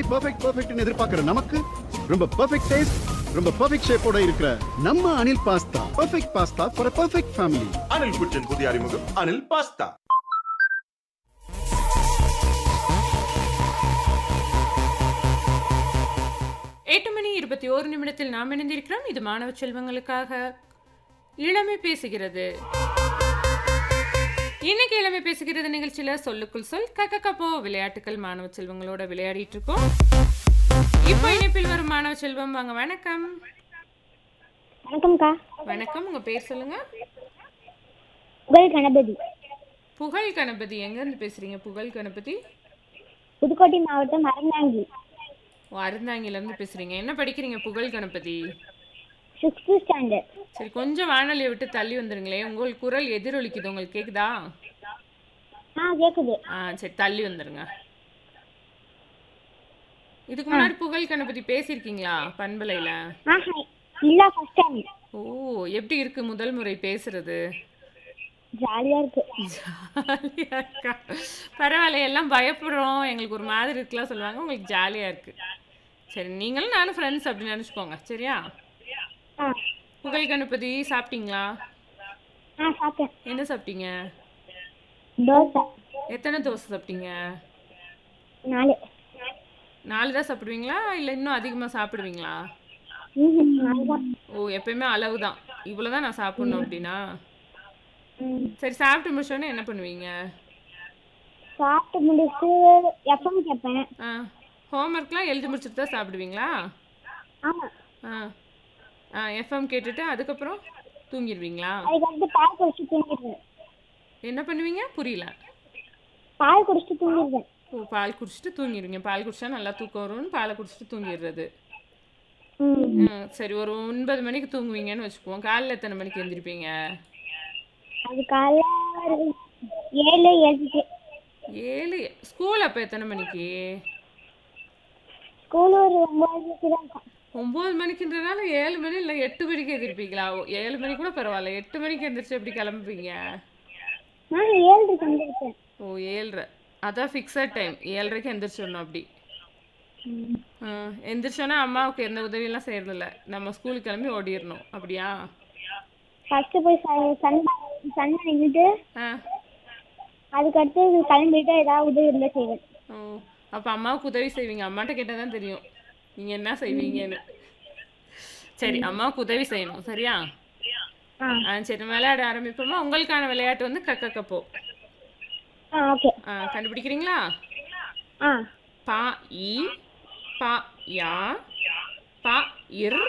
Perfect பெர்ஃபெக்ட்னு எதிர்பார்க்கிற நமக்கு ரொம்ப பெர்ஃபெக்ட் டேஸ்ட் ரொம்ப பெர்ஃபெக்ட் ஷேப்போட இருக்கிற நம்ம Anil pasta perfect pasta for perfect family Anil kitchen புதிய அறிமுகம் அனில் பாஸ்தா எட்டு மணி இருபத்தி ஓரு நிமிடத்தில் நாம் இணைந்திருக்கிறோம் இது மாணவ செல்வங்களுக்காக இளமை பேசுகிறது இன்னைக்கு இளமை பேசுகிறது நிகழ்ச்சியில சொல்லுக்குள் சொல் கக்கக்கப்போ விளையாட்டுகள் மாணவ செல்வங்களோட விளையாடிட்டு இருக்கோம் இப்போ இணைப்பில் வரும் மாணவ செல்வம் வாங்க வணக்கம் வணக்கம்க்கா வணக்கம் உங்க பேர் சொல்லுங்க புகழ் கணபதி புகழ் கணபதி எங்க இருந்து பேசுறீங்க புகழ் கணபதி புதுக்கோட்டை மாவட்டம் அறந்தாங்கி ஓ அருந்தாங்கில இருந்து பேசுறீங்க என்ன படிக்கிறீங்க புகழ் கணபதி சிக்ஸ்த்து ஸ்டாண்டர்ட் சரி கொஞ்சம் வானொலியை விட்டு தள்ளி வந்துருங்களே உங்கள் குரல் எதிரொலிக்குது உங்களுக்கு கேக்குதா ஆ கேட்குது ஆ சரி தள்ளி வந்துருங்க இதுக்கு முன்னாடி புகழ் கணபதி பேசியிருக்கீங்களா பண்பலையில ஆஹா இல்லை ஃபஸ்ட் டைம் ஓ எப்படி இருக்கு முதல் முறை பேசுறது ஜாலியாக இருக்கு ஜாலியா இருக்கா பரவாயில்ல எல்லாம் பயப்படுறோம் எங்களுக்கு ஒரு மாதிரி இருக்குலாம் சொல்லுவாங்க உங்களுக்கு ஜாலியா இருக்கு சரி நீங்களும் நானும் ஃப்ரெண்ட்ஸ் அப்படின்னு நினச்சிக்கோங்க சரியா ஆ புகழ் கணபதி சாப்பிட்டீங்களா ஆ சாப்பிட்டேன் என்ன சாப்பிட்டீங்க தோசை எத்தனை தோசை சாப்பிட்டீங்க நாலு நாலு தான் சாப்பிடுவீங்களா இல்லை இன்னும் அதிகமாக சாப்பிடுவீங்களா ம் நாலு தான் ஓ எப்பயுமே அளவு தான் இவ்வளோ தான் நான் சாப்பிட்ணும் அப்படின்னா ம் சரி சாப்பிட்டு முடிச்சோடனே என்ன பண்ணுவீங்க சாப்பிட்டு முடிச்சு எப்பவும் கேட்பேன் ஆ ஹோம்ஒர்க்லாம் எழுதி முடிச்சுட்டு தான் சாப்பிடுவீங்களா ஆமாம் ஆ ஆ எஃப்எம் கேட்டுட்டு அதுக்கப்புறம் தூங்கிடுவீங்களா அதுக்கடுத்து பால் குடிச்சிட்டு தூங்கிடுவேன் என்ன பண்ணுவீங்க புரியல பால் குடிச்சிட்டு தூங்கிடுவேன் ஓ பால் குடிச்சிட்டு தூங்கிடுவீங்க பால் குடிச்சா நல்லா தூக்கம் வரும்னு பாலை குடிச்சிட்டு தூங்கிடுறது ம் ம், சரி ஒரு ஒன்பது மணிக்கு தூங்குவீங்கன்னு வச்சுக்குவோம் காலைல எத்தனை மணிக்கு எந்திரிப்பீங்க அது காலைல ஒரு ஏழு ஏழுக்கு ஏழு ஸ்கூல் அப்போ எத்தனை மணிக்கு ஸ்கூல் ஒரு ஒம்பதுக்கு தான் இருக்கும். ஒம்பது மணிக்குன்றனால ஏழு மணி இல்லை எட்டு மணிக்கு எந்திரிப்பீங்களா ஓ, ஏழு மணி கூட பரவாயில்ல எட்டு மணிக்கு எந்திரிச்சு எப்படி கிளம்புவீங்க நான் ஏழுக்கு வந்துருக்கேன் ஓ ஏழ்ரை அதான் ஃபிக்ஸட் டைம் ஏழரைக்கு எந்திரிச்சிடணும் அப்படி ம் ம், எந்திரிச்சோன்னா அம்மாவுக்கு எந்த உதவியெல்லாம் செய்யறதில்ல நம்ம ஸ்கூலுக்கு கிளம்பி ஓடிடணும் அப்படியா ஃபஸ்ட்டு போய் ச- சண்டை சண்டை நின்றுட்டு ஆ அதுக்கடுத்து கிளம்பிட்டு ஏதாவது உதவி இருந்தால் செய்வேன் ஓ அப்போ அம்மாவுக்கு உதவி செய்வீங்க அம்மாட்ட கேட்டால் தான் தெரியும் நீங்கள் என்ன செய்வீங்கன்னு சரி அம்மாவுக்கு உதவி செய்யணும் சரியா ஆ ஆ சரி விளையாட ஆரம்பிப்போமா உங்களுக்கான விளையாட்டு வந்து கக்கக்கப்போ ஆ ஓகே ஆ கண்டுபிடிக்கிறீங்களா ஆ பா இ பா யா பா இர்